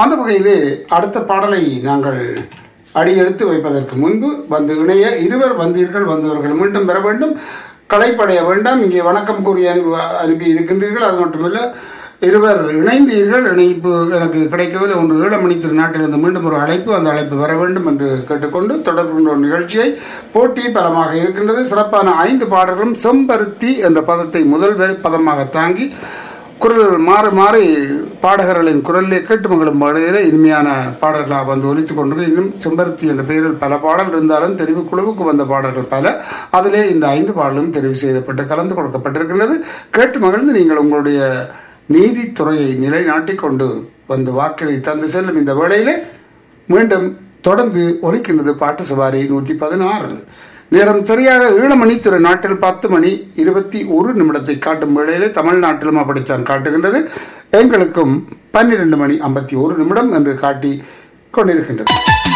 அந்த வகையிலே அடுத்த பாடலை நாங்கள் அடியெடுத்து வைப்பதற்கு முன்பு வந்து இணைய இருவர் வந்தீர்கள் வந்தவர்கள் மீண்டும் பெற வேண்டும் களைப்படைய வேண்டாம் இங்கே வணக்கம் கூறி அனுப்பி அனுப்பி இருக்கின்றீர்கள் அது மட்டுமல்ல இருவர் இணைந்தீர்கள் இணைப்பு எனக்கு கிடைக்கவில்லை ஒன்று ஈழமணி திருநாட்டிலிருந்து மீண்டும் ஒரு அழைப்பு அந்த அழைப்பு வர வேண்டும் என்று கேட்டுக்கொண்டு தொடர்கின்ற ஒரு நிகழ்ச்சியை போட்டி பலமாக இருக்கின்றது சிறப்பான ஐந்து பாடல்களும் செம்பருத்தி என்ற பதத்தை முதல் வரி பதமாக தாங்கி குரல் மாறி மாறி பாடகர்களின் குரலிலே கேட்டு மகளும் பாடலில் இனிமையான பாடல்களாக வந்து ஒலித்து கொண்டு இன்னும் செம்பருத்தி என்ற பெயரில் பல பாடல் இருந்தாலும் தெரிவு குழுவுக்கு வந்த பாடல்கள் பல அதிலே இந்த ஐந்து பாடலும் தெரிவு செய்யப்பட்டு கலந்து கொடுக்கப்பட்டிருக்கின்றது கேட்டு மகிழ்ந்து நீங்கள் உங்களுடைய நீதித்துறையை நிலைநாட்டிக் கொண்டு வந்து வாக்களை தந்து செல்லும் இந்த வேளையிலே மீண்டும் தொடர்ந்து ஒலிக்கின்றது பாட்டு சவாரி நூற்றி பதினாறு நேரம் சரியாக ஈழமணித்துறை நாட்டில் பத்து மணி இருபத்தி ஒரு நிமிடத்தை காட்டும் வேளையிலே தமிழ்நாட்டிலும் அப்படித்தான் காட்டுகின்றது எங்களுக்கும் பன்னிரண்டு மணி ஐம்பத்தி ஒரு நிமிடம் என்று காட்டி கொண்டிருக்கின்றது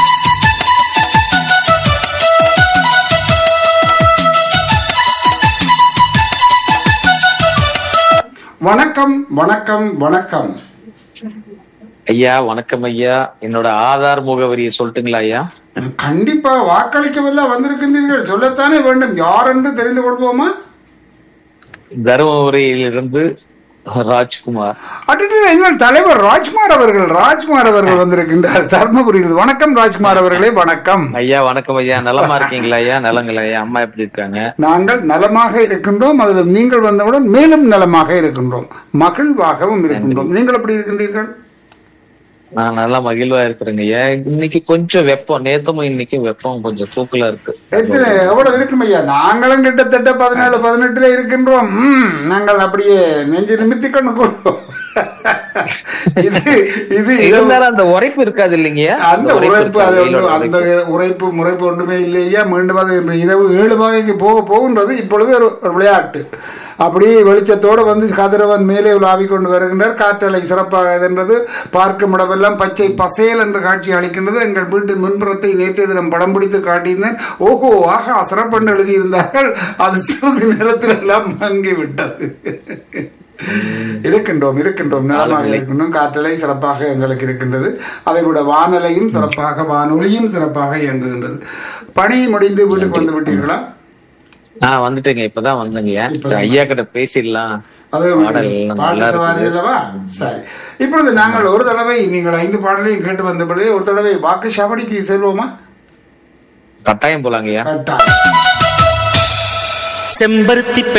வணக்கம் வணக்கம் வணக்கம் ஐயா வணக்கம் ஐயா என்னோட ஆதார் முகவரியை சொல்லட்டுங்களா ஐயா கண்டிப்பா வாக்களிக்கவில்லை வந்திருக்கின்றீர்கள் சொல்லத்தானே வேண்டும் யார் என்று தெரிந்து கொள்வோமா தருமபுரியிலிருந்து ராஜ்குமார் அட்டு எங்கள் தலைவர் ராஜ்குமார் அவர்கள் ராஜ்குமார் அவர்கள் வந்திருக்கின்றார் தர்மபுரியில் வணக்கம் ராஜ்குமார் அவர்களே வணக்கம் ஐயா வணக்கம் ஐயா நலமா இருக்கீங்களா ஐயா நலங்களா ஐயா அம்மா எப்படி இருக்காங்க நாங்கள் நலமாக இருக்கின்றோம் அதில் நீங்கள் வந்தவுடன் மேலும் நலமாக இருக்கின்றோம் மகிழ்வாகவும் இருக்கின்றோம் நீங்கள் எப்படி இருக்கின்றீர்கள் நான் நல்லா மகிழ்வா இருக்கிறேங்க ஐயா இன்னைக்கு கொஞ்சம் வெப்பம் நேத்தமும் இன்னைக்கு வெப்பம் கொஞ்சம் தூக்கலா இருக்கு எத்தனை எவ்வளவு இருக்கும் ஐயா நாங்களும் கிட்டத்தட்ட பதினேழு பதினெட்டுல இருக்கின்றோம் ம், நாங்கள் அப்படியே நெஞ்சு நிமித்தி கொண்டு கொள்வோம். இது இது இரவு- இருந்தாலும் அந்த உரைப்பு இருக்காது இல்லைங்கய்யா அந்த உரைப்பு அது ஒன்று அந்த உரைப்பு முறைப்பு ஒன்றுமே இல்லையா மீண்டும் அது இன்று இரவு ஏழு வகைக்கு போக போகின்றது இப்பொழுது ஒரு ஒரு விளையாட்டு அப்படியே வெளிச்சத்தோடு வந்து கதிரவன் மேலே உலாவிக் கொண்டு வருகின்றார் காற்றலை சிறப்பாக இதென்றது பார்க்கும் இடமெல்லாம் பச்சை பசேல் என்று காட்சி அளிக்கின்றது எங்கள் வீட்டின் முன்புறத்தை நேற்றைய தினம் படம் பிடித்து காட்டியிருந்தேன் ஓஹோ ஆஹா சிறப்பென்று எழுதியிருந்தார்கள் அது சிறிது நேரத்தில் எல்லாம் மங்கி விட்டது இருக்கின்றோம் இருக்கின்றோம் நலமாக இருக்கின்றோம் காற்றலை சிறப்பாக எங்களுக்கு இருக்கின்றது அதை விட வானலையும் சிறப்பாக வானொலியும் சிறப்பாக இயங்குகின்றது பணி முடிந்து வீட்டுக்கு வந்து விட்டீர்களா ஆஹ் வந்துட்டேங்க இப்பதான் வந்தேங்கய்யா சரி, ஐயா கிட்ட பேசிடலாம் அது பாடல் எல்லாம் பாட்டு நல்லா சவாரி அல்லவா சரி இப்பொழுது நாங்கள் ஒரு தடவை நீங்கள் ஐந்து பாடலையும் கேட்டு வந்தபடி ஒரு தடவை வாக்கு சாவடிக்கு செல்வோமா கட்டாயம் போலாங்கய்யா செம்பருத்தி